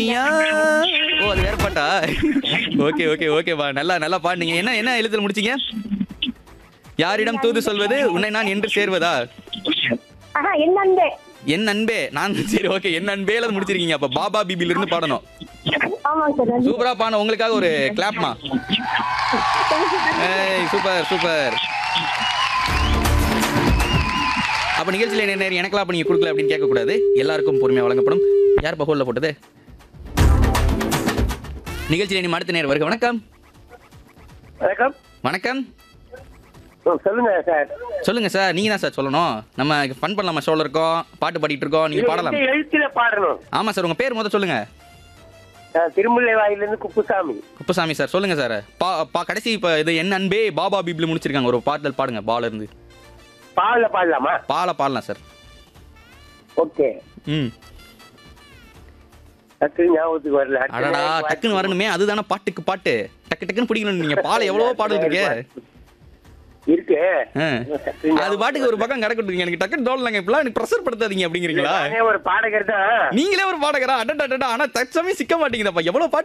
யா. ஓ அது வேற பாட்டா ஓகே ஓகே ஓகேப்பா நல்லா நல்லா பாடுனீங்க என்ன என்ன எழுத்துல முடிச்சீங்க யாரிடம் தூது சொல்வது உன்னை நான் என்று சேர்வதா ஆஹா என் அன்பே என் அன்பே நான் சரி ஓகே என் அன்பேல முடிச்சிருக்கீங்க அப்ப பாபா பிபில இருந்து பாடணும் ஆமாங்க சார் நன்றி சூப்பரா பாட உங்களுக்காக ஒரு கிளாப்மா ஏய் சூப்பர் சூப்பர் அப்ப நிகழ்ச்சியில என்ன நேரம் எனக்கெல்லாம் அப்ப நீங்க கொடுக்கல அப்படின்னு கேட்க கூடாது எல்லாருக்கும் பொறுமையா வழங்கப்படும் யார் பகோல்ல போட்டது நிகழ்ச்சியில நீ அடுத்த நேரம் வருக வணக்கம் வணக்கம் வணக்கம் ஓ, சொல்லுங்க சார் சொல்லுங்க சார் நீங்க தான் சார் சொல்லணும் நம்ம ஃபன் பண்ணலாமா ஷோல இருக்கோம் பாட்டு பாடிட்டு இருக்கோம் நீங்க இது பாடலாம் எந்த எழுத்துல பாடணும் ஆமா சார் உங்க பேர் முத சொல்லுங்க நான் திருமுல்லை வாயிலிருந்து குப்புசாமி குப்புசாமி சார் சொல்லுங்க சார் பா பா கடைசி இப்போ இது என் அன்பே பாபா பீப்ல முடிச்சிருக்காங்க ஒரு பாடல் பாடுங்க பால இருந்து பாடல பாடலாமா பால பாடலாம் சார் ஓகே ம் டக்கு ஞாபகத்துக்கு வரல அடுத்த அடடா நேரம் டக்குன்னு வரணுமே அதுதானே பாட்டுக்கு பாட்டு டக்கு டக்குன்னு பிடிக்கணும் நீங்க பால எவ்வளவோ பாடல் இருக்கு இருக்கு ஆ. டக்கு அது ஞாபகம் பாட்டுக்கு ஒரு பக்கம் கிடக்கட்டும் எனக்கு டக்குன்னு தோணலாங்க இப்பெல்லாம் எனக்கு ப்ரெஷர் படுத்தாதீங்க அப்படிங்கிறீங்களா நானே ஒரு பாடகர் தான் நீங்களே ஒரு பாடகரா அடடா அடடா ஆனா தற்சமயம் சிக்க மாட்டேங்குதப்பா எவ்வளவு பாட்டு